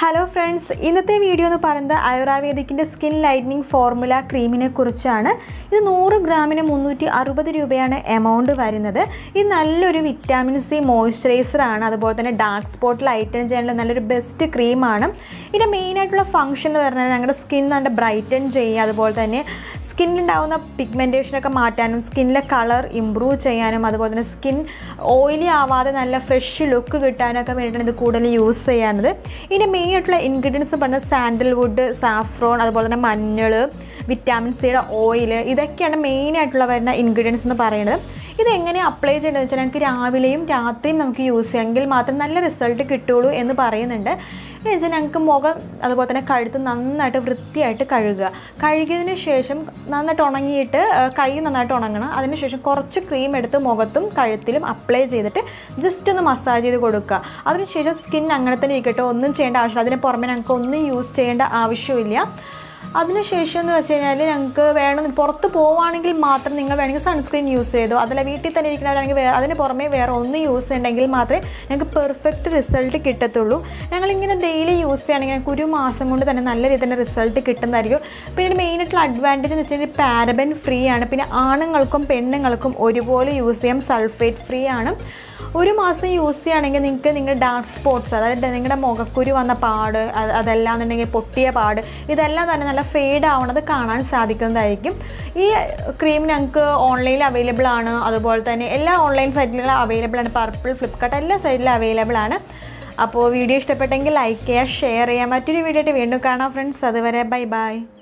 hello friends ഇന്നത്തെ video എന്ന് പറയുന്നത് ആയുർവേദിക്കിൻ്റെ സ്കിൻ ലൈറ്റനിങ് ഫോർമുല ക്രീമിനെ കുറിച്ചാണ് ഇത് നൂറ് ഗ്രാമിന് മുന്നൂറ്റി അറുപത് രൂപയാണ് എമൗണ്ട് വരുന്നത് ഇത് നല്ലൊരു വിറ്റാമിൻ സി മോയ്സ്ചറൈസറാണ് അതുപോലെ തന്നെ ഡാർക്ക് സ്പോട്ട് ലൈറ്റൻ ചെയ്യാനുള്ള നല്ലൊരു ബെസ്റ്റ് ക്രീമാണ് ഇതിൻ്റെ മെയിനായിട്ടുള്ള ഫംഗ്ഷൻ എന്ന് പറഞ്ഞാൽ ഞങ്ങളുടെ സ്കിൻ നല്ല ബ്രൈറ്റൻ ചെയ്യുക അതുപോലെ തന്നെ സ്കിന്നിലുണ്ടാകുന്ന പിഗ്മെൻറ്റേഷനൊക്കെ മാറ്റാനും സ്കിന്നിലെ കളർ ഇമ്പ്രൂവ് ചെയ്യാനും അതുപോലെ തന്നെ സ്കിൻ ഓയിലി ആവാതെ നല്ല ഫ്രഷ് ലുക്ക് കിട്ടാനൊക്കെ വേണ്ടിയിട്ടാണ് ഇത് കൂടുതൽ യൂസ് ചെയ്യാനത് ഇതിൻ്റെ മെയിൻ ആയിട്ടുള്ള ഇൻഗ്രീഡിയൻസ് പറഞ്ഞാൽ സാൻഡൽവുഡ് സാഫ്രോൺ അതുപോലെ തന്നെ മഞ്ഞൾ വിറ്റാമിൻ സിയുടെ ഓയിൽ ഇതൊക്കെയാണ് മെയിൻ ആയിട്ടുള്ള വരുന്ന ഇൻഗ്രീഡിയൻസ് എന്ന് പറയുന്നത് ഇത് എങ്ങനെ അപ്ലൈ ചെയ്യേണ്ടതെന്ന് വെച്ചാൽ ഞങ്ങൾക്ക് രാവിലെയും രാത്രിയും നമുക്ക് യൂസ് ചെയ്യാമെങ്കിൽ മാത്രം നല്ല റിസൾട്ട് കിട്ടുള്ളൂ എന്ന് പറയുന്നുണ്ട് എന്ന് വെച്ചാൽ ഞങ്ങൾക്ക് മുഖം അതുപോലെ തന്നെ കഴുത്ത് നന്നായിട്ട് വൃത്തിയായിട്ട് കഴുകുക കഴുകിയതിന് ശേഷം നന്നായിട്ട് ഉണങ്ങിയിട്ട് ആ, കൈ നന്നായിട്ട് ഉണങ്ങണം അതിനുശേഷം കുറച്ച് ക്രീം എടുത്ത് മുഖത്തും കഴുത്തിലും അപ്ലൈ ചെയ്തിട്ട് ജസ്റ്റ് ഒന്ന് മസാജ് ചെയ്ത് കൊടുക്കുക അതിനുശേഷം സ്കിൻ അങ്ങനെ തന്നെ ഇരിക്കട്ടെ ഒന്നും ചെയ്യേണ്ട ആവശ്യമില്ല അതിന് പുറമെ ഞങ്ങൾക്ക് ഒന്നും യൂസ് ചെയ്യേണ്ട ആവശ്യമില്ല അതിനുശേഷം എന്ന് വെച്ച് കഴിഞ്ഞാൽ ഞങ്ങൾക്ക് വേണം പുറത്ത് പോവുകയാണെങ്കിൽ മാത്രം നിങ്ങൾ വേണമെങ്കിൽ സൺസ്ക്രീൻ യൂസ് ചെയ്തോ അതല്ല വീട്ടിൽ തന്നെ ഇരിക്കുന്നവരാണെങ്കിൽ വേറെ അതിന് പുറമെ വേറെ ഒന്നും യൂസ് ചെയ്യണമെങ്കിൽ മാത്രമേ ഞങ്ങൾക്ക് പെർഫെക്റ്റ് റിസൾട്ട് കിട്ടത്തുള്ളൂ ഞങ്ങളിങ്ങനെ ഡെയിലി യൂസ് ചെയ്യുകയാണെങ്കിൽ ഞങ്ങൾക്ക് ഒരു മാസം കൊണ്ട് തന്നെ നല്ല രീതിയിൽ തന്നെ റിസൾട്ട് കിട്ടുന്നതായിരിക്കും പിന്നെ ഇതിന് മെയിനായിട്ടുള്ള അഡ്വാൻറ്റേജ് എന്ന് വെച്ച് കഴിഞ്ഞാൽ പാരബൻ ഫ്രീ ആണ് പിന്നെ ആണുങ്ങൾക്കും പെണ്ണുങ്ങൾക്കും ഒരുപോലെ യൂസ് ചെയ്യാം സൾഫേറ്റ് ഫ്രീ ആണ് ഒരു മാസം യൂസ് ചെയ്യുകയാണെങ്കിൽ നിങ്ങൾക്ക് നിങ്ങളുടെ ഡാർക്ക് സ്പോട്ട്സ് അതായത് നിങ്ങളുടെ മുഖക്കുരു വന്ന പാട് അത് അതെല്ലാം എന്നുണ്ടെങ്കിൽ പൊട്ടിയ പാട് ഇതെല്ലാം തന്നെ നല്ല ഫെയ്ഡ് ആവണത് കാണാൻ സാധിക്കുന്നതായിരിക്കും ഈ ക്രീം ഞങ്ങൾക്ക് ഓൺലൈനിൽ അവൈലബിൾ ആണ് അതുപോലെ തന്നെ എല്ലാ ഓൺലൈൻ സൈറ്റിലും അവൈലബിൾ ആണ് പർപ്പിൾ ഫ്ലിപ്കാർട്ട് എല്ലാ സൈറ്റിലും അവൈലബിൾ ആണ് അപ്പോൾ വീഡിയോ ഇഷ്ടപ്പെട്ടെങ്കിൽ ലൈക്ക് ചെയ്യുക ഷെയർ ചെയ്യുക മറ്റൊരു വീഡിയോ ആയിട്ട് വീണ്ടും കാണാം ഫ്രണ്ട്സ് അതുവരെ ബൈ ബൈ